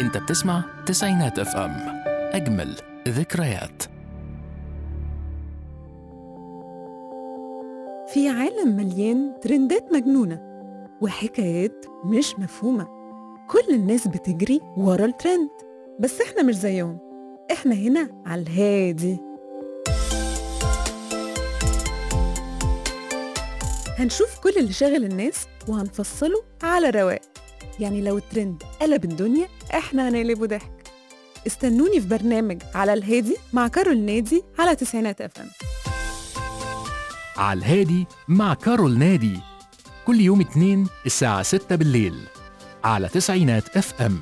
انت بتسمع تسعينات اف ام اجمل ذكريات في عالم مليان ترندات مجنونة وحكايات مش مفهومة كل الناس بتجري ورا الترند بس احنا مش زيهم احنا هنا على الهادي هنشوف كل اللي شاغل الناس وهنفصله على رواق يعني لو الترند قلب الدنيا احنا هنقلبه ضحك استنوني في برنامج على الهادي مع كارول نادي على تسعينات اف ام على الهادي مع كارول نادي كل يوم اثنين الساعة 6 بالليل على تسعينات اف ام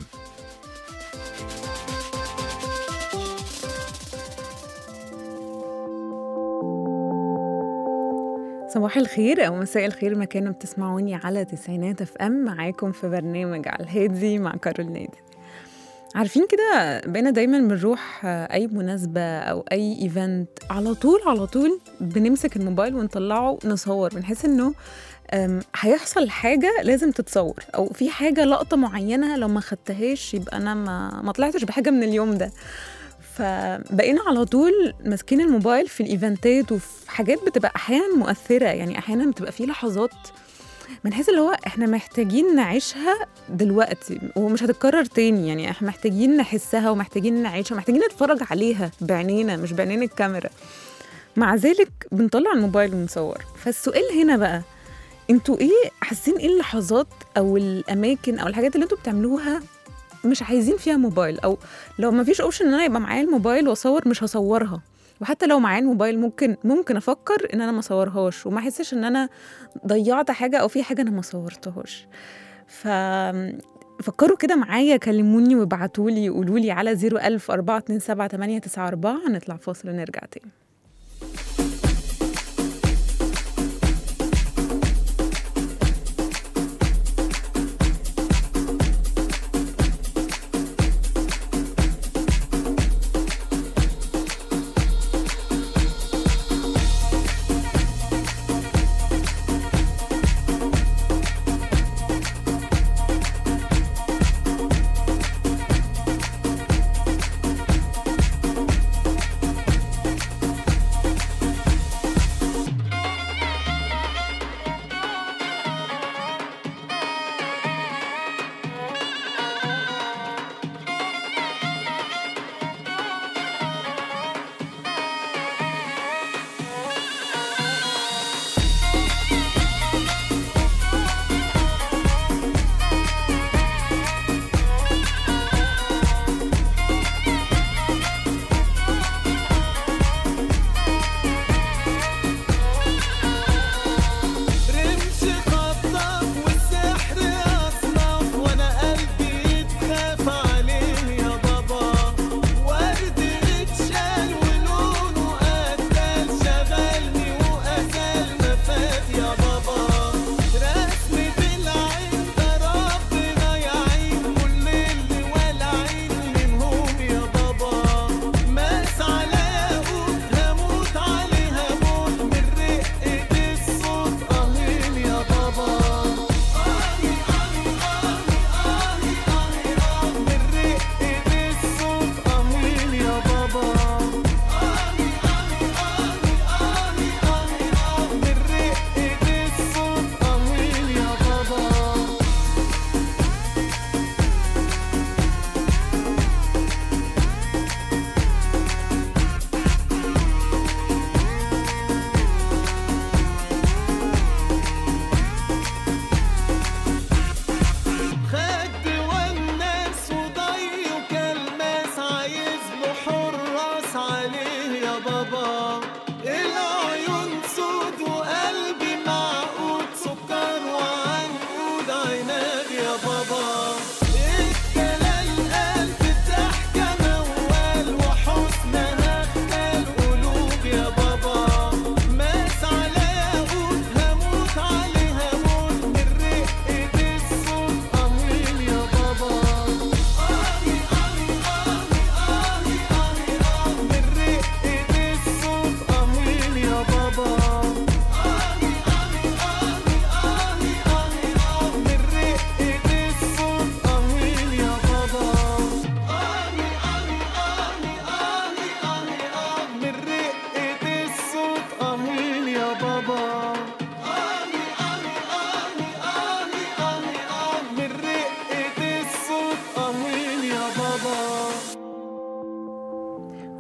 صباح الخير او مساء الخير مكان ما بتسمعوني على تسعينات اف ام معاكم في برنامج على الهادي مع كارول نادي عارفين كده بقينا دايما بنروح آه، اي مناسبه او اي ايفنت على طول على طول بنمسك الموبايل ونطلعه نصور بنحس انه أم، هيحصل حاجه لازم تتصور او في حاجه لقطه معينه لو ما خدتهاش يبقى انا ما ما طلعتش بحاجه من اليوم ده فبقينا على طول ماسكين الموبايل في الايفنتات وفي حاجات بتبقى احيانا مؤثره يعني احيانا بتبقى في لحظات بنحس اللي هو احنا محتاجين نعيشها دلوقتي ومش هتتكرر تاني يعني احنا محتاجين نحسها ومحتاجين نعيشها محتاجين نتفرج عليها بعينينا مش بعينين الكاميرا مع ذلك بنطلع الموبايل ونصور فالسؤال هنا بقى انتوا ايه حاسين ايه اللحظات او الاماكن او الحاجات اللي انتوا بتعملوها مش عايزين فيها موبايل او لو ما فيش اوبشن ان انا يبقى معايا الموبايل واصور مش هصورها وحتى لو معايا الموبايل ممكن ممكن افكر ان انا ما اصورهاش وما احسش ان انا ضيعت حاجه او في حاجه انا ما صورتهاش ف فكروا كده معايا كلموني وابعتوا لي قولوا لي على 01000 427 894 هنطلع فاصل ونرجع تاني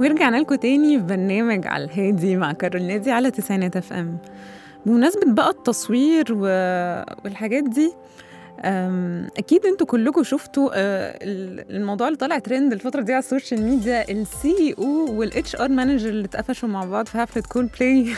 ورجعنا لكم تاني في برنامج على الهادي مع كارول نادي على تسعينات اف ام بمناسبة بقى التصوير و... والحاجات دي أم، اكيد انتوا كلكم شفتوا آه، ال- الموضوع اللي طالع ترند الفتره دي على السوشيال ميديا السي او والاتش ار مانجر اللي اتقفشوا مع بعض في حفله كول بلاي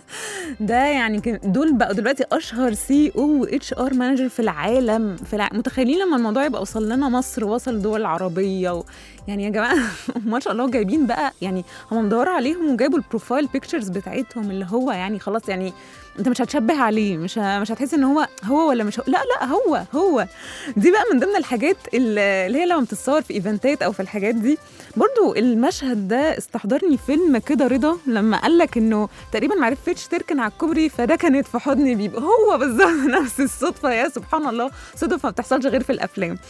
ده يعني كان- دول بقوا دلوقتي اشهر سي او واتش ار مانجر في العالم في الع... متخيلين لما الموضوع يبقى وصل لنا مصر وصل دول عربيه و... يعني يا جماعه ما شاء الله جايبين بقى يعني هم مدوروا عليهم وجابوا البروفايل بيكتشرز بتاعتهم اللي هو يعني خلاص يعني انت مش هتشبه عليه مش ه... مش هتحس ان هو هو ولا مش هو لا لا هو هو دي بقى من ضمن الحاجات اللي اللي هي لما بتتصور في ايفنتات او في الحاجات دي برضو المشهد ده استحضرني فيلم كده رضا لما قال لك انه تقريبا ما عرفتش تركن على الكوبري فركنت في حضني بيبقى هو بالظبط نفس الصدفه يا سبحان الله صدف ما بتحصلش غير في الافلام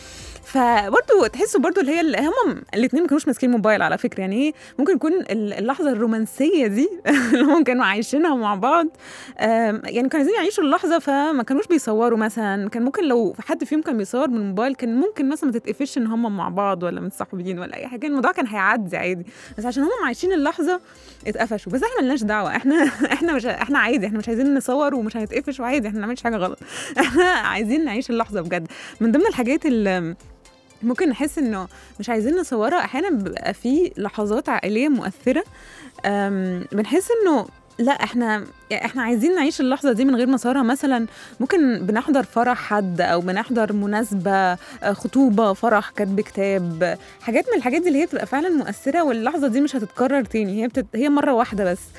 فبرضه تحسوا برضه اللي هي اللي هم الاثنين ما كانوش ماسكين موبايل على فكره يعني ايه ممكن يكون ال- اللحظه الرومانسيه دي اللي هم كانوا عايشينها مع بعض آم، يعني كانوا عايزين يعيشوا اللحظه فما كانوش بيصوروا مثلا كان ممكن لو حد فيهم كان بيصور من الموبايل كان ممكن مثلا ما تتقفش ان هم مع بعض ولا متصاحبين ولا اي حاجه الموضوع كان هيعدي عادي بس عشان هم عايشين اللحظه اتقفشوا بس احنا ملناش دعوه احنا احنا مش احنا عادي احنا مش عايزين نصور ومش هنتقفش وعادي احنا ما بنعملش حاجه غلط احنا عايزين نعيش اللحظه بجد من ضمن الحاجات اللي ممكن نحس انه مش عايزين نصورها احيانا بيبقى في لحظات عائليه مؤثره أم، بنحس انه لا احنا يعني احنا عايزين نعيش اللحظه دي من غير ما نصورها مثلا ممكن بنحضر فرح حد او بنحضر مناسبه آه، خطوبه فرح كاتب كتاب حاجات من الحاجات دي اللي هي بتبقى فعلا مؤثره واللحظه دي مش هتتكرر تاني هي بتت... هي مره واحده بس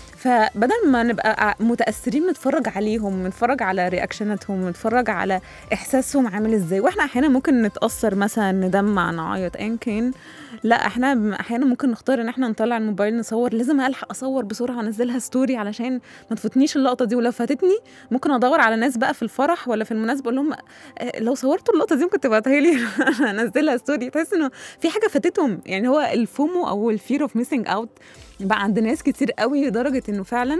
فبدل ما نبقى ع- متاثرين نتفرج عليهم نتفرج على رياكشناتهم نتفرج على احساسهم عامل ازاي واحنا احيانا ممكن نتاثر مثلا ندمع نعيط ايا كان لا احنا ب- احيانا ممكن نختار ان احنا نطلع الموبايل نصور لازم الحق اصور بسرعه انزلها ستوري علشان ما تفوتنيش اللقطه دي ولو فاتتني ممكن ادور على ناس بقى في الفرح ولا في المناسبه اقول لهم آه، لو صورتوا اللقطه دي ممكن تبعتها لي انزلها ستوري تحس انه في حاجه فاتتهم يعني هو الفومو او الفير اوف ميسنج اوت بقى عند ناس كتير قوي لدرجه انه فعلا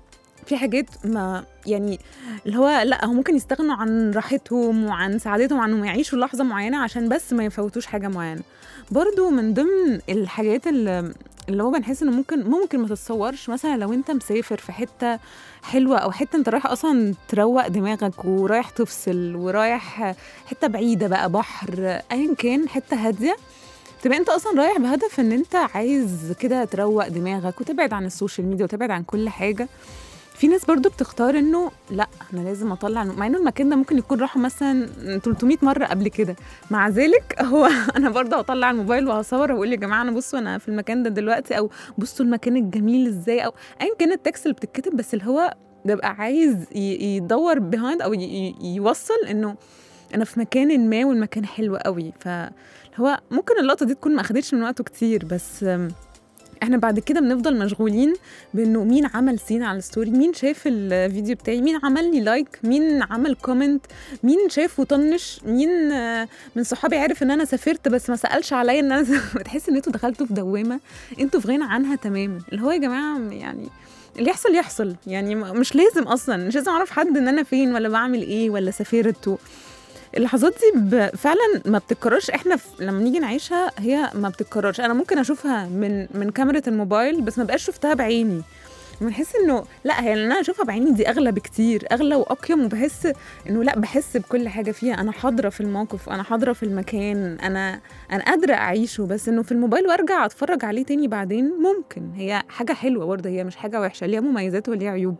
في حاجات ما يعني اللي هو لا هم ممكن يستغنوا عن راحتهم وعن سعادتهم عن انهم يعيشوا لحظه معينه عشان بس ما يفوتوش حاجه معينه برضو من ضمن الحاجات اللي اللي هو بنحس انه ممكن ممكن ما تتصورش مثلا لو انت مسافر في حته حلوه او حته انت رايح اصلا تروق دماغك ورايح تفصل ورايح حته بعيده بقى بحر ايا كان حته هاديه تبقى انت اصلا رايح بهدف ان انت عايز كده تروق دماغك وتبعد عن السوشيال ميديا وتبعد عن كل حاجه في ناس برضو بتختار انه لا انا لازم اطلع مع انه المكان ده ممكن يكون راحوا مثلا 300 مره قبل كده مع ذلك هو انا برضه هطلع الموبايل وهصور واقول يا جماعه انا بصوا انا في المكان ده دلوقتي او بصوا المكان الجميل ازاي او ايا كان التكست اللي بتتكتب بس اللي هو بيبقى عايز ي- يدور بيهايند او ي- ي- يوصل انه انا في مكان ما والمكان حلو قوي فهو ممكن اللقطه دي تكون ما اخدتش من وقته كتير بس أم، احنا بعد كده بنفضل مشغولين بانه مين عمل سين على الستوري مين شاف الفيديو بتاعي مين عمل لي لايك مين عمل كومنت مين شاف وطنش مين آه، من صحابي عرف ان انا سافرت بس ما سالش عليا ان انا بتحس ان انتوا دخلتوا في دوامه انتوا في غنى عنها تماما اللي هو يا جماعه يعني اللي يحصل يحصل يعني م- مش لازم اصلا مش لازم اعرف حد ان انا فين ولا بعمل ايه ولا سافرت و... اللحظات دي ب... فعلا ما بتتكررش احنا ف... لما نيجي نعيشها هي ما بتتكررش انا ممكن اشوفها من من كاميرا الموبايل بس ما بقاش شفتها بعيني بنحس انه لا هي اللي انا اشوفها بعيني دي اغلى بكتير اغلى واقيم وبحس انه لا بحس بكل حاجه فيها انا حاضره في الموقف انا حاضره في المكان انا انا قادره اعيشه بس انه في الموبايل وارجع اتفرج عليه تاني بعدين ممكن هي حاجه حلوه برضه هي مش حاجه وحشه ليها مميزات وليها عيوب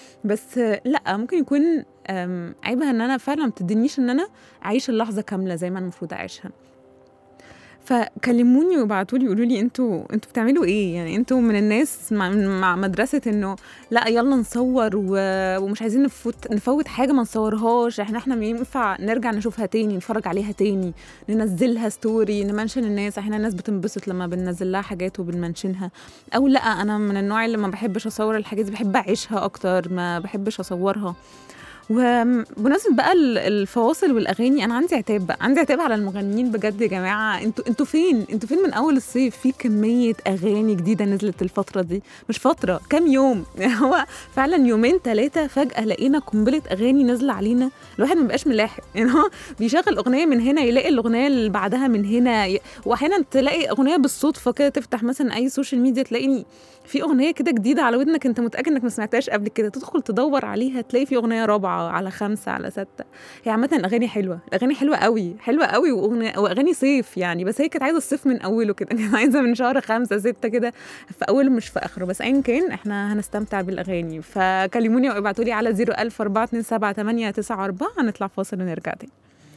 بس لا ممكن يكون أم، عيبها ان انا فعلا ما بتدينيش ان انا اعيش اللحظه كامله زي ما انا المفروض اعيشها فكلموني وابعتوا لي قولوا لي انتوا انتوا بتعملوا ايه يعني انتوا من الناس مع, مع مدرسه انه لا يلا نصور و... ومش عايزين نفوت نفوت حاجه ما نصورهاش احنا احنا ينفع نرجع نشوفها تاني نتفرج عليها تاني ننزلها ستوري نمنشن الناس احنا الناس بتنبسط لما بننزل لها حاجات وبنمنشنها او لا انا من النوع اللي ما بحبش اصور الحاجات دي بحب اعيشها اكتر ما بحبش اصورها وبمناسبة بقى ال- الفواصل والاغاني انا عندي عتاب بقى عندي عتاب على المغنيين بجد يا جماعه انتوا انتوا فين انتوا فين من اول الصيف في كميه اغاني جديده نزلت الفتره دي مش فتره كام يوم هو فعلا يومين ثلاثه فجاه لقينا قنبله اغاني نازله علينا الواحد ما بقاش ملاحق يعني هو بيشغل اغنيه من هنا يلاقي الاغنيه اللي بعدها من هنا ي... واحيانا تلاقي اغنيه بالصدفه كده تفتح مثلا اي سوشيال ميديا تلاقي في اغنيه كده جديده على ودنك انت متاكد انك ما سمعتهاش قبل كده تدخل تدور عليها تلاقي في اغنيه رابعه على خمسه على سته هي عامه الاغاني حلوه الاغاني حلوه قوي حلوه قوي واغنيه واغاني صيف يعني بس هي كانت عايزه الصيف من اوله كده كانت عايزه من شهر خمسة ستة كده في اوله مش في اخره بس ايا كان احنا هنستمتع بالاغاني فكلموني او ابعتوا لي على 01000 427 894 هنطلع فاصل ونرجع تاني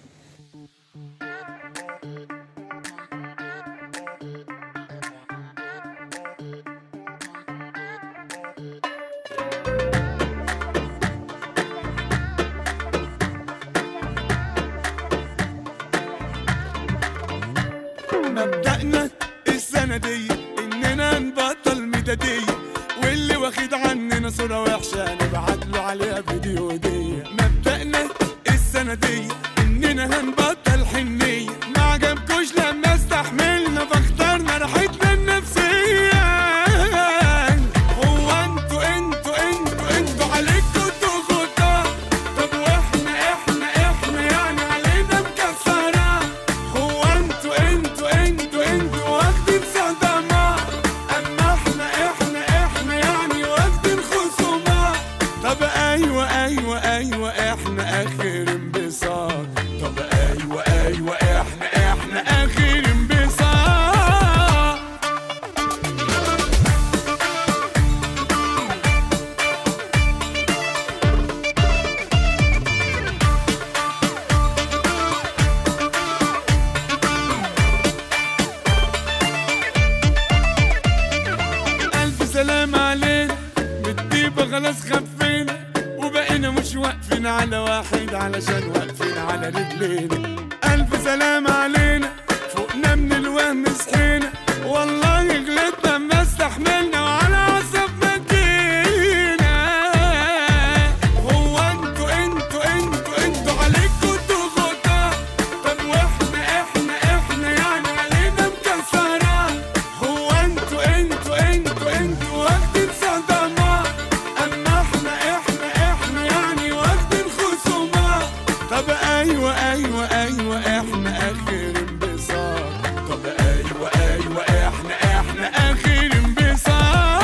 مبدأنا السنة دي إننا نبطل ميدادية واللي واخد عننا صورة وحشة نبعت له عليها فيديو هدية مبدأنا السنة دي إننا هنبطل حنية ما عجبكوش لما استحملنا فاخترنا راحتنا النفسية هو انتوا انتوا انتوا انتوا عليكوا ضغوطات طب واحنا احنا احنا يعني علينا مكسرات هو انتوا انتوا انتوا انتوا واخدين صدمات اما احنا احنا احنا يعني واخدين خصومات طب ايوه ايوه ايوه احنا اخر انبساط طب ايوه ايوه احنا احنا اخر انبساط ألف سلام علينا بالطيبة خلاص خفينا وبقينا مش واقفين على واحد علشان واقفين على رجلينا ألف سلام علينا فوقنا من الوهم صحينا والله غلطنا ما استحملنا وعلى عصب ما جينا هو انتوا انتوا انتوا انتوا عليكوا ضغوطات طب واحنا احنا احنا يعني علينا مكسرات هو انتوا انتوا انتوا انتوا واخدين صدمات اما احنا احنا احنا يعني واخدين خصومات طب ايوه ايوه ايوه احنا اخر انبساط طب ايوه ايوه احنا احنا اخر انبساط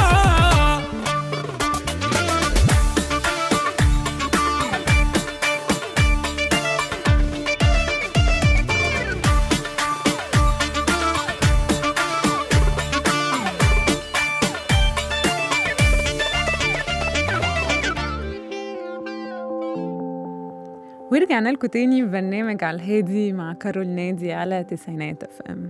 ورجعنا لكم تاني في برنامج على الهادي مع كارول نادي على تسعينات اف ام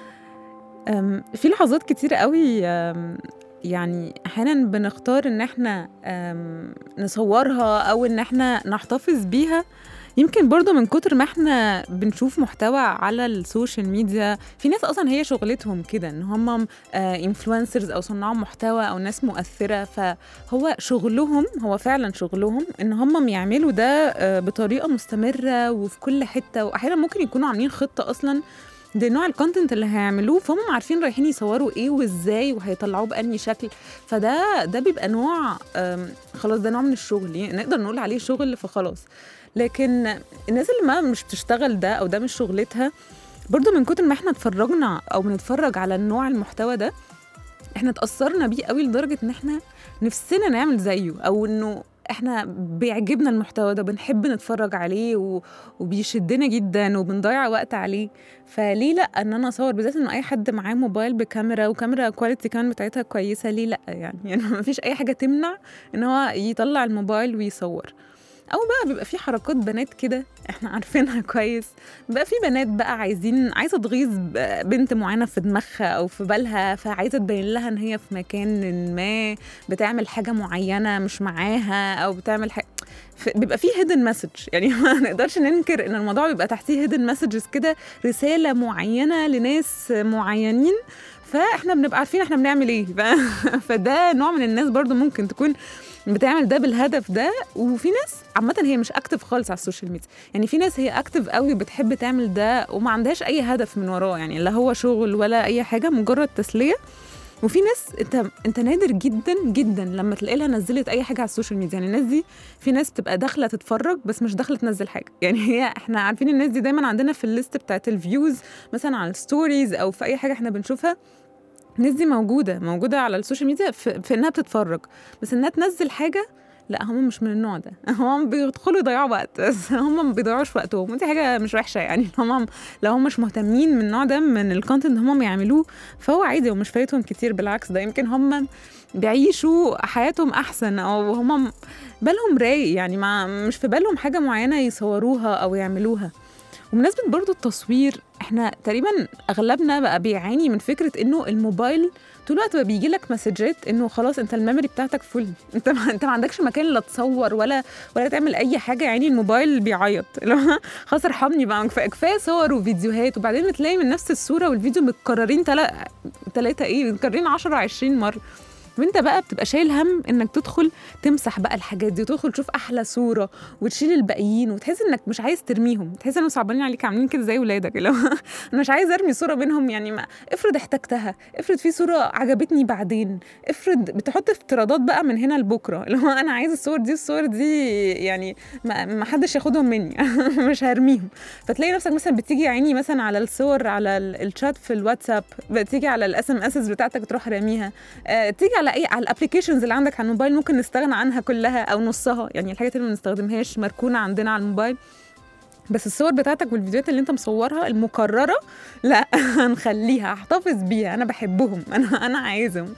أم، في لحظات كتير قوي أم، يعني احيانا بنختار ان احنا أم، نصورها او ان احنا نحتفظ بيها يمكن برضو من كتر ما احنا بنشوف محتوى على السوشيال ميديا في ناس اصلا هي شغلتهم كده ان هم انفلونسرز او صناع محتوى او ناس مؤثره فهو شغلهم هو فعلا شغلهم ان هم يعملوا ده آه، بطريقه مستمره وفي كل حته واحيانا ممكن يكونوا عاملين خطه اصلا ده نوع الكونتنت اللي هيعملوه فهم عارفين رايحين يصوروا ايه وازاي وهيطلعوه بأني شكل فده ده بيبقى نوع آم، خلاص ده نوع من الشغل يعني نقدر نقول عليه شغل فخلاص لكن الناس اللي ما مش بتشتغل ده او ده مش شغلتها برضو من كتر ما احنا اتفرجنا او بنتفرج على النوع المحتوى ده احنا اتأثرنا بيه قوي لدرجة ان احنا نفسنا نعمل زيه او انه احنا بيعجبنا المحتوى ده بنحب نتفرج عليه و... وبيشدنا جدا وبنضيع وقت عليه فليه لا ان انا اصور بالذات انه اي حد معاه موبايل بكاميرا وكاميرا كواليتي كمان بتاعتها كويسه ليه لا يعني يعني ما فيش اي حاجه تمنع ان هو يطلع الموبايل ويصور او بقى بيبقى في حركات بنات كده احنا عارفينها كويس بقى في بنات بقى عايزين عايزه تغيظ ب- بنت معينه في دماغها او في بالها فعايزه تبين لها ان هي في مكان ما بتعمل حاجه معينه مش معاها او بتعمل حاجه ف- بيبقى فيه هيدن مسج يعني ما نقدرش ننكر ان الموضوع بيبقى تحتيه هيدن مسجز كده رساله معينه لناس معينين فاحنا بنبقى عارفين احنا بنعمل ايه ف- فده نوع من الناس برضو ممكن تكون بتعمل ده بالهدف ده وفي ناس عامه هي مش اكتف خالص على السوشيال ميديا يعني في ناس هي اكتف قوي بتحب تعمل ده وما عندهاش اي هدف من وراه يعني لا هو شغل ولا اي حاجه مجرد تسليه وفي ناس انت انت نادر جدا جدا لما تلاقي لها نزلت اي حاجه على السوشيال ميديا يعني الناس دي في ناس بتبقى داخله تتفرج بس مش داخله تنزل حاجه يعني هي احنا عارفين الناس دي دايما عندنا في الليست بتاعت الفيوز مثلا على الستوريز او في اي حاجه احنا بنشوفها الناس دي موجوده موجوده على السوشيال ميديا في, في انها بتتفرج بس انها تنزل حاجه لا هم مش من النوع ده هم بيدخلوا يضيعوا وقت بس هم ما بيضيعوش وقتهم ودي حاجه مش وحشه يعني هم لو هم مش مهتمين من النوع ده من الكونتنت هم بيعملوه فهو عادي ومش فايتهم كتير بالعكس ده يمكن هم بيعيشوا حياتهم احسن او هم بالهم رايق يعني ما مش في بالهم حاجه معينه يصوروها او يعملوها وبمناسبة برضو التصوير احنا تقريبا اغلبنا بقى بيعاني من فكرة انه الموبايل طول الوقت بقى بيجي لك مسجات انه خلاص انت الميموري بتاعتك فل انت ما انت ما عندكش مكان لا تصور ولا ولا تعمل اي حاجه يعني الموبايل بيعيط اللي هو خلاص ارحمني بقى كفايه كفايه صور وفيديوهات وبعدين بتلاقي من نفس الصوره والفيديو متكررين تلا... تلاتة ايه متكررين 10 20 مره وانت بقى بتبقى شايل هم انك تدخل تمسح بقى الحاجات دي وتدخل تشوف احلى صوره وتشيل الباقيين وتحس انك مش عايز ترميهم تحس انهم صعبانين عليك عاملين كده زي ولادك اللي هو انا مش عايز ارمي صوره منهم يعني ما افرض احتجتها افرض في صوره عجبتني بعدين افرض بتحط افتراضات بقى من هنا لبكره اللي هو انا عايز الصور دي الصور دي يعني ما, ما حدش ياخدهم مني مش هرميهم فتلاقي نفسك مثلا بتيجي يا عيني مثلا على الصور على ال- الشات في الواتساب بتيجي على الاس ام اس بتاعتك تروح راميها آه، تيجي على ايه على الابلكيشنز اللي عندك على الموبايل ممكن نستغنى عنها كلها او نصها يعني الحاجات اللي ما بنستخدمهاش مركونه عندنا على الموبايل بس الصور بتاعتك والفيديوهات اللي انت مصورها المكرره لا هنخليها احتفظ بيها انا بحبهم انا انا عايزهم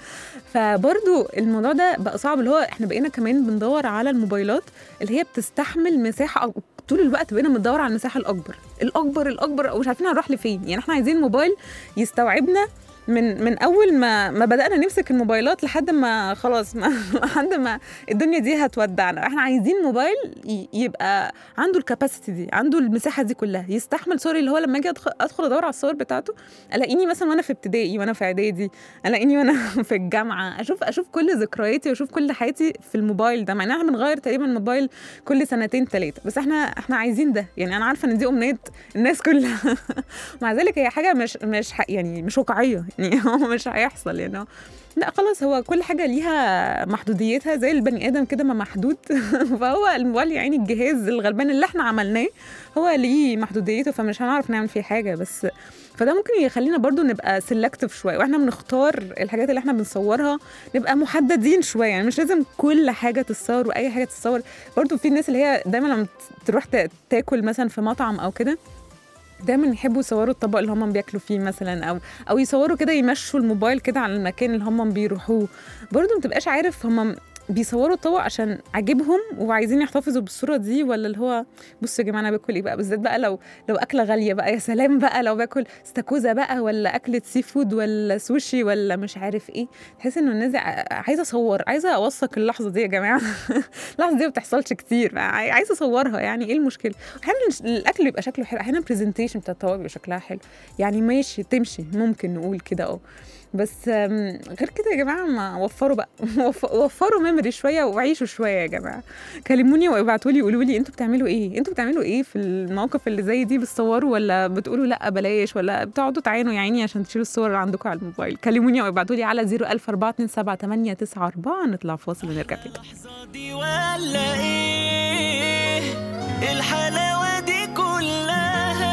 فبرضو الموضوع ده بقى صعب اللي هو احنا بقينا كمان بندور على الموبايلات اللي هي بتستحمل مساحه أك- طول الوقت بقينا بندور على المساحه الاكبر الاكبر الاكبر ومش عارفين هنروح لفين يعني احنا عايزين موبايل يستوعبنا من من اول ما ما بدانا نمسك الموبايلات لحد ما خلاص ما لحد ما الدنيا دي هتودعنا احنا عايزين موبايل ي- يبقى عنده الكاباسيتي دي عنده المساحه دي كلها يستحمل سوري اللي هو لما اجي ادخل ادخل ادور على الصور بتاعته الاقيني مثلا وانا في ابتدائي وانا في اعدادي الاقيني وانا في الجامعه اشوف اشوف كل ذكرياتي واشوف كل حياتي في الموبايل ده مع ان احنا بنغير تقريبا الموبايل كل سنتين ثلاثه بس احنا احنا عايزين ده يعني انا عارفه ان دي امنيه الناس كلها مع ذلك هي حاجه مش مش ح- يعني مش واقعيه يعني هو مش هيحصل يعني هو- لا خلاص هو كل حاجه ليها محدوديتها زي البني ادم كده ما محدود فهو الموبايل يعني الجهاز الغلبان اللي احنا عملناه هو ليه محدوديته فمش هنعرف نعمل فيه حاجه بس فده ممكن يخلينا برضو نبقى سيلكتيف شويه واحنا بنختار الحاجات اللي احنا بنصورها نبقى محددين شويه يعني مش لازم كل حاجه تتصور واي حاجه تتصور برضو في الناس اللي هي دايما لما تروح تا- تاكل مثلا في مطعم او كده دايما يحبوا يصوروا الطبق اللي هم بياكلوا فيه مثلا او او يصوروا كده يمشوا الموبايل كده على المكان اللي هم بيروحوه برضه ما تبقاش عارف هم بيصوروا الطبق عشان عاجبهم وعايزين يحتفظوا بالصوره دي ولا اللي هو بصوا يا جماعه انا باكل ايه بقى بالذات بقى لو لو اكله غاليه بقى يا سلام بقى لو باكل استاكوزا بقى ولا اكله سي فود ولا سوشي ولا مش عارف ايه تحس انه الناس دي ع- عايزه اصور عايزه اوثق اللحظه دي يا جماعه اللحظه دي ما بتحصلش كتير عاي- عايزه اصورها يعني ايه المشكله احيانا الاكل بيبقى شكله حلو احيانا البرزنتيشن بتاع الطبق بيبقى شكلها حلو يعني ماشي تمشي ممكن نقول كده اه بس أم، غير كده يا جماعه ما وفروا بقى وف- وفروا ميموري شويه وعيشوا شويه يا جماعه كلموني وابعتوا لي قولوا لي انتوا بتعملوا ايه انتوا بتعملوا ايه في المواقف اللي زي دي بتصوروا ولا بتقولوا لا بلاش ولا بتقعدوا تعانوا يا عيني عشان تشيلوا الصور اللي عندكم على الموبايل كلموني وابعتوا لي على 004278994 نطلع فاصل ونرجع تاني اللحظة دي ولا ايه الحلاوة دي كلها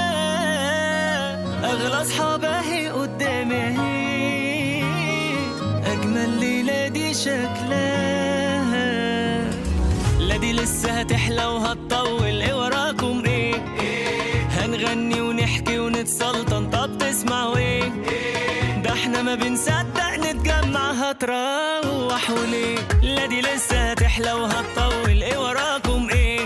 اغلى اصحاب اهي قدامي اهي اجمل ليلة دي شكلها لا دي لسه هتحلى وهتطول ايه وراكم ايه هنغني ونحكي ونتسلطن طب تسمعوا ايه ده احنا ما بنصدق نتجمع هتروح وليه لا دي لسه هتحلى وهتطول ايه وراكم ايه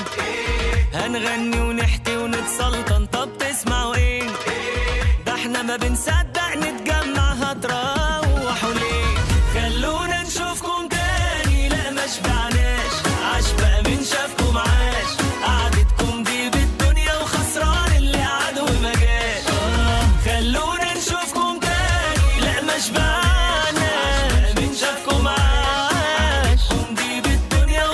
هنغني ونحكي ونتسلطن طب تسمعوا ايه ده احنا ما بنصدق نتجمع هتروح وليه خلونا نشوفكم تاني لا ما شبعناش عاش بقى من شافكم عاش قعدتكم دي بالدنيا وخسران اللي قعد وما جاش آه، خلونا نشوفكم تاني لا ما شبعناش من شافكم عاش قوم دي بالدنيا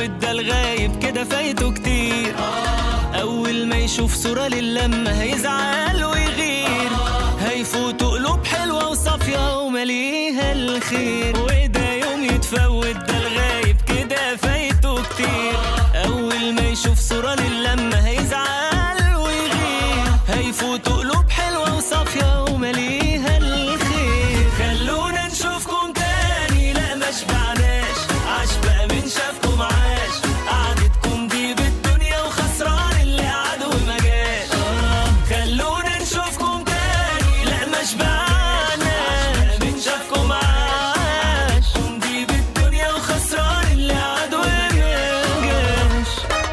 يفوت ده الغايب كده فايته كتير اول ما يشوف صورة للمة هيزعل ويغير هيفوتوا قلوب حلوة وصافية ومليها الخير وده يوم يتفوت ده الغايب كده فايته كتير اول ما يشوف صورة للمة هيزعل ويغير هيفوتوا قلوب حلوة وصافية ومليها الخير خلونا نشوفكم تاني لا ما شبعناش عاش بقى من شافكم عاش قعدتكم دي بالدنيا وخسران اللي قعد وما جاش خلونا نشوفكم تاني لا ما شبعناش من شافكم عاش دي بالدنيا وخسران اللي قعد وما جاش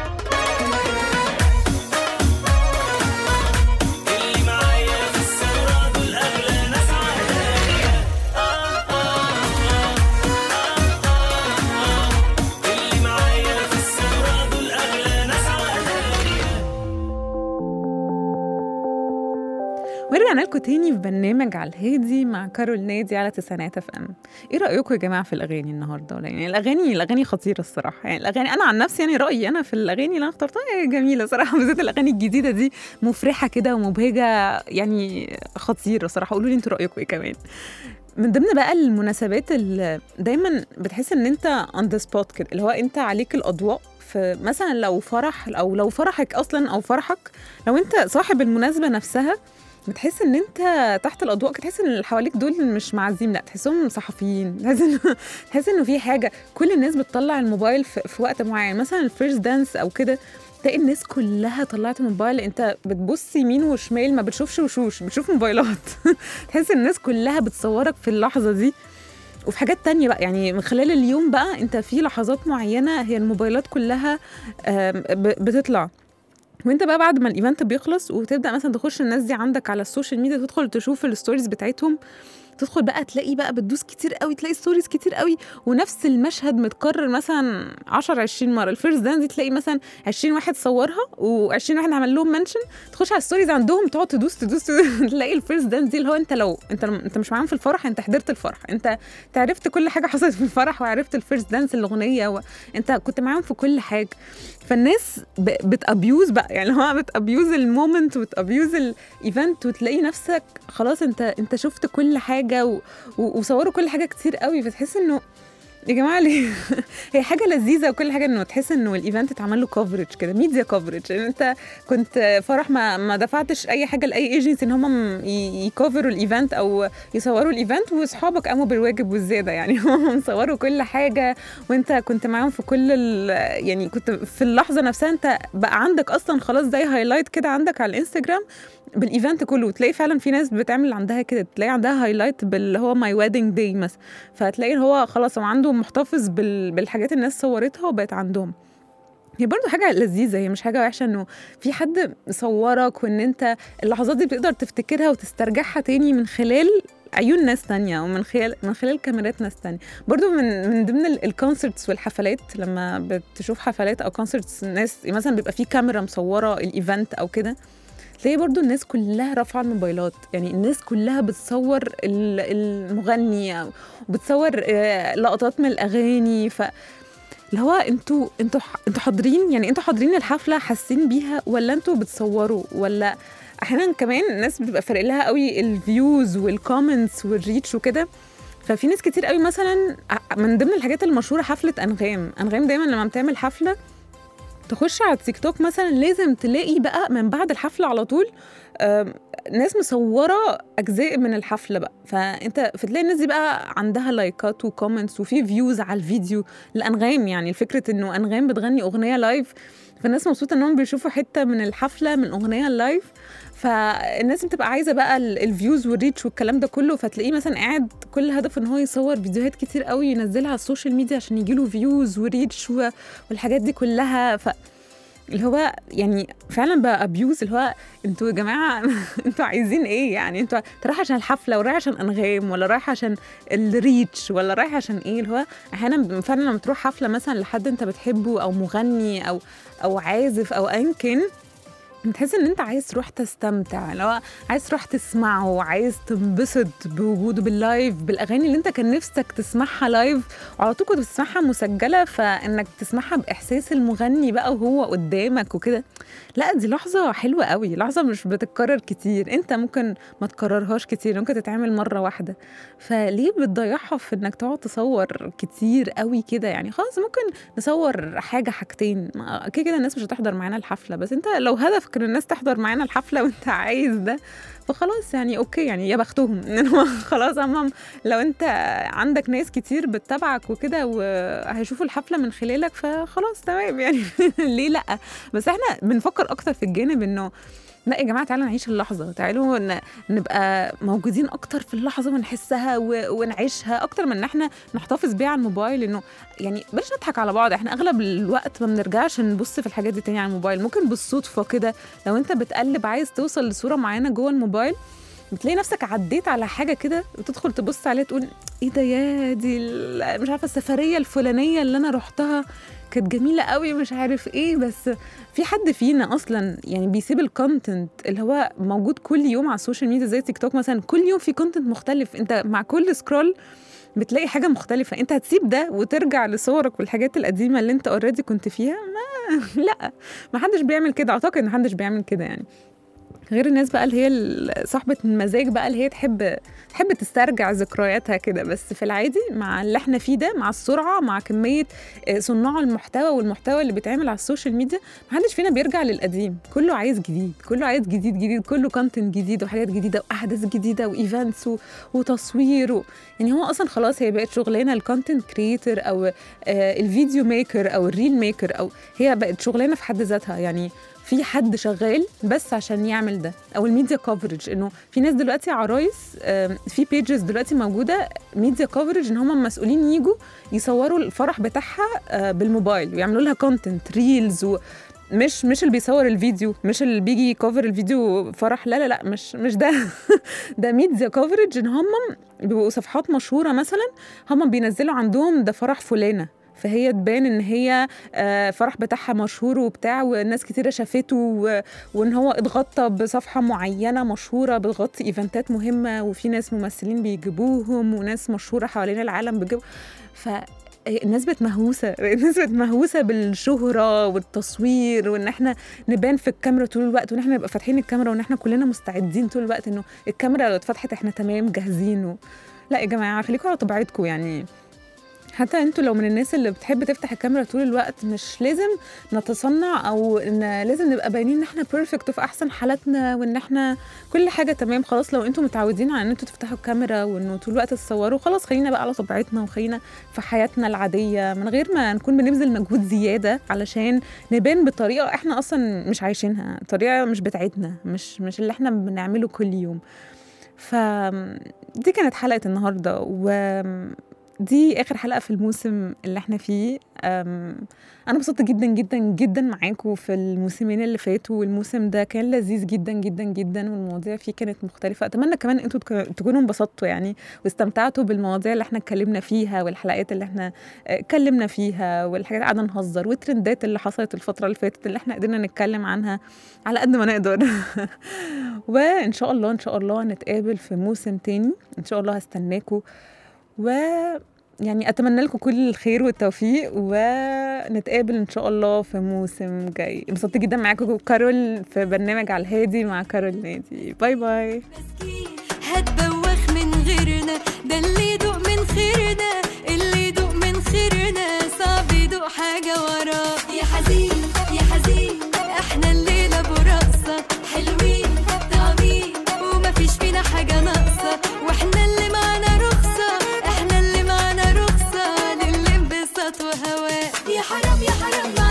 اللي معايا في الثورة دول أغلى ناس عليا اللي معايا في الثورة دول أغلى ناس عليا ورجعنا لكم تاني في برنامج على الهادي مع كارول نادي على تسعينات اف ام ايه رايكم يا جماعه في الاغاني النهارده يعني الاغاني الاغاني خطيره الصراحه يعني الاغاني انا عن نفسي يعني رايي انا في الاغاني اللي انا اخترتها هي جميله صراحه بالذات الاغاني الجديده دي مفرحه كده ومبهجه يعني خطيره صراحه قولوا لي انتوا رايكم ايه كمان من ضمن بقى المناسبات اللي دايما بتحس ان انت اون ذا سبوت كده اللي هو انت عليك الاضواء في مثلا لو فرح او لو فرحك اصلا او فرحك لو انت صاحب المناسبه نفسها بتحس ان انت تحت الاضواء كده تحس ان اللي حواليك دول مش معازيم لا تحسهم صحفيين تحس انه تحس انه في حاجه كل الناس بتطلع الموبايل في, في وقت معين مثلا الفيرست دانس او كده تلاقي الناس كلها طلعت الموبايل انت بتبص يمين وشمال ما بتشوفش وشوش بتشوف موبايلات تحس الناس كلها بتصورك في اللحظه دي وفي حاجات تانية بقى يعني من خلال اليوم بقى انت في لحظات معينة هي الموبايلات كلها آم، ب- بتطلع وانت بقى بعد ما الايفنت بيخلص وتبدا مثلا تخش الناس دي عندك على السوشيال ميديا تدخل تشوف الستوريز بتاعتهم تدخل بقى تلاقي بقى بتدوس كتير قوي تلاقي ستوريز كتير قوي ونفس المشهد متكرر مثلا 10 20 مره الفيرست دان دي تلاقي مثلا 20 واحد صورها و20 واحد عمل لهم منشن تخش على الستوريز عندهم تقعد تدوس تدوس, تدوس تلاقي الفيرست دان دي اللي هو انت لو انت انت مش معاهم في الفرح انت حضرت الفرح انت انت عرفت كل حاجه حصلت في الفرح وعرفت الفيرست دانس الاغنيه وانت كنت معاهم في كل حاجه فالناس ب- بتابيوز بقى يعني هو بتابيوز المومنت وتابيوز الايفنت وتلاقي نفسك خلاص انت انت شفت كل حاجه و... و... وصوروا كل حاجه كتير قوي فتحس انه يا جماعه ليه هي حاجه لذيذه وكل حاجه انه تحس انه الايفنت اتعمل له كفرج كده ميديا كفرج يعني انت كنت فرح ما ما دفعتش اي حاجه لاي ايجنسي ان هم يكفروا الايفنت او يصوروا الايفنت واصحابك قاموا بالواجب والزياده يعني هم صوروا كل حاجه وانت كنت معاهم في كل ال يعني كنت في اللحظه نفسها انت بقى عندك اصلا خلاص زي هايلايت كده عندك على الانستجرام بالايفنت كله تلاقي فعلا في ناس بتعمل عندها كده تلاقي عندها هايلايت باللي هو ماي ويدنج داي مثلا فتلاقي هو خلاص هو عنده محتفظ بال... بالحاجات الناس صورتها وبقت عندهم هي برضو حاجة لذيذة هي مش حاجة وحشة انه في حد صورك وان انت اللحظات دي بتقدر تفتكرها وتسترجعها تاني من خلال عيون ناس تانية ومن خلال من خلال كاميرات ناس تانية برضو من من ضمن الكونسرتس والحفلات لما بتشوف حفلات او كونسرتس ناس مثلا بيبقى في كاميرا مصورة الايفنت او كده تلاقي برضو الناس كلها رافعه الموبايلات يعني الناس كلها بتصور ال- المغني أو بتصور آه، لقطات من الاغاني ف اللي هو انتوا انتوا ح- انتوا حاضرين يعني انتوا حاضرين الحفله حاسين بيها ولا انتوا بتصوروا ولا احيانا كمان الناس بيبقى فارق لها قوي الفيوز والكومنتس والريتش وكده ففي ناس كتير قوي مثلا ع- من ضمن الحاجات المشهوره حفله انغام انغام دايما لما بتعمل حفله تخش على التيك توك مثلا لازم تلاقي بقى من بعد الحفله على طول آم، ناس مصوره اجزاء من الحفله بقى فانت فتلاقي الناس دي بقى عندها لايكات وكومنتس وفي فيوز على الفيديو الانغام يعني الفكره انه انغام بتغني اغنيه لايف فالناس مبسوطه انهم بيشوفوا حته من الحفله من اغنيه اللايف فالناس بتبقى عايزه بقى ال- الفيوز والريتش والكلام ده كله فتلاقيه مثلا قاعد كل هدفه ان هو يصور فيديوهات كتير قوي ينزلها على السوشيال ميديا عشان يجيله فيوز وريتش و- والحاجات دي كلها ف اللي هو يعني فعلا بقى ابيوز اللي هو انتوا يا جماعه انتوا عايزين ايه يعني انتوا أنت رايح عشان الحفله ورايح عشان انغام ولا رايح عشان الريتش ولا رايح عشان ايه اللي هو احيانا فعلا لما تروح حفله مثلا لحد انت بتحبه او مغني او او عازف او ايا كان بتحس ان انت عايز تروح تستمتع لو عايز تروح تسمعه عايز تنبسط بوجوده باللايف بالاغاني اللي انت كان نفسك تسمعها لايف وعلى طول كنت بتسمعها مسجله فانك تسمعها باحساس المغني بقى وهو قدامك وكده لا دي لحظه حلوه قوي لحظه مش بتتكرر كتير انت ممكن ما تكررهاش كتير ممكن تتعمل مره واحده فليه بتضيعها في انك تقعد تصور كتير قوي كده يعني خلاص ممكن نصور حاجه حاجتين ما- كده كده الناس مش هتحضر معانا الحفله بس انت لو هدفك ان الناس تحضر معانا الحفله وانت عايز ده فخلاص يعني اوكي يعني يا بختهم ان هم خلاص هم لو انت عندك ناس كتير بتتابعك وكده وهيشوفوا الحفله من خلالك فخلاص تمام يعني ليه لا بس احنا بنفكر اكتر في الجانب انه لا يا جماعه تعالوا نعيش اللحظه تعالوا ن- نبقى موجودين اكتر في اللحظه ونحسها و- ونعيشها اكتر من ان احنا نحتفظ بيها على الموبايل انه يعني بلاش نضحك على بعض احنا اغلب الوقت ما بنرجعش نبص في الحاجات دي تاني على الموبايل ممكن بالصدفه كده لو انت بتقلب عايز توصل لصوره معينه جوه الموبايل بتلاقي نفسك عديت على حاجه كده وتدخل تبص عليها تقول ايه ده يا دي ال- مش عارفه السفريه الفلانيه اللي انا رحتها كانت جميله قوي مش عارف ايه بس في حد فينا اصلا يعني بيسيب الكونتنت اللي هو موجود كل يوم على السوشيال ميديا زي تيك توك مثلا كل يوم في كونتنت مختلف انت مع كل سكرول بتلاقي حاجه مختلفه انت هتسيب ده وترجع لصورك والحاجات القديمه اللي انت اوريدي كنت فيها ما لا ما حدش بيعمل كده اعتقد ان محدش بيعمل كده يعني غير الناس بقى اللي هي ال- صاحبة المزاج بقى اللي هي تحب تحب تسترجع ذكرياتها كده بس في العادي مع اللي احنا فيه ده مع السرعة مع كمية آه، صناع المحتوى والمحتوى اللي بيتعمل على السوشيال ميديا محدش فينا بيرجع للقديم كله عايز جديد كله عايز جديد جديد كله كونتنت جديد وحاجات جديدة وأحداث جديدة وإيفنتس و- وتصوير و... يعني هو أصلا خلاص هي بقت شغلانة الكونتنت كريتور أو آه، الفيديو ميكر أو الريل ميكر أو هي بقت شغلانة في حد ذاتها يعني في حد شغال بس عشان يعمل ده او الميديا كفرج انه في ناس دلوقتي عرايس آم، في بيجز دلوقتي موجوده ميديا كفرج ان هم مسؤولين يجوا يصوروا الفرح بتاعها آه، بالموبايل ويعملوا لها كونتنت ريلز و مش مش اللي بيصور الفيديو مش اللي بيجي يكفر الفيديو فرح لا لا لا مش مش ده ده ميديا كفرج ان هم بيبقوا صفحات مشهوره مثلا هم بينزلوا عندهم ده فرح فلانه فهي تبان ان هي آه، فرح بتاعها مشهور وبتاع وناس كتيره شافته و... وان هو اتغطى بصفحه معينه مشهوره بتغطي ايفنتات مهمه وفي ناس ممثلين بيجيبوهم وناس مشهوره حوالين العالم بيجيبوا ف الناس بقت مهووسه الناس بقت مهووسه بالشهره والتصوير وان احنا نبان في الكاميرا طول الوقت وان احنا نبقى فاتحين الكاميرا وان احنا كلنا مستعدين طول الوقت انه الكاميرا لو اتفتحت احنا تمام جاهزين و... لا يا جماعه خليكم على طبيعتكم يعني حتى انتوا لو من الناس اللي بتحب تفتح الكاميرا طول الوقت مش لازم نتصنع او ان لازم نبقى باينين ان احنا بيرفكت وفي احسن حالاتنا وان احنا كل حاجه تمام خلاص لو انتوا متعودين على ان انتوا تفتحوا الكاميرا وانه طول الوقت تصوروا خلاص خلينا بقى على طبيعتنا وخلينا في حياتنا العاديه من غير ما نكون بنبذل مجهود زياده علشان نبان بطريقه احنا اصلا مش عايشينها طريقه مش بتاعتنا مش مش اللي احنا بنعمله كل يوم ف دي كانت حلقه النهارده و دي اخر حلقه في الموسم اللي احنا فيه أم، انا انبسطت جدا جدا جدا معاكم في الموسمين اللي فاتوا والموسم ده كان لذيذ جدا جدا جدا والمواضيع فيه كانت مختلفه اتمنى كمان انتوا تك- تكونوا انبسطتوا يعني واستمتعتوا بالمواضيع اللي احنا اتكلمنا فيها والحلقات اللي احنا آه، اتكلمنا فيها والحاجات اللي قعدنا نهزر والترندات اللي حصلت الفتره اللي فاتت اللي احنا قدرنا نتكلم عنها على قد ما نقدر وان شاء الله ان شاء الله نتقابل في موسم تاني ان شاء الله هستناكم و يعني اتمنى لكم كل الخير والتوفيق ونتقابل ان شاء الله في موسم جاي انبسطت جدا معاكم كارول في برنامج على الهادي مع كارول نادي باي باي هتبوخ من غيرنا ده اللي يدوق من خيرنا اللي يدوق من خيرنا صعب يدوق حاجة وراه يا حزين يا حزين احنا الليلة برقصة حلوين طعمين ومفيش فينا حاجة ناقصة واحنا اللي معانا رخصة احنا اللي معانا رخصة للانبساط وهواء يا حرام يا حرام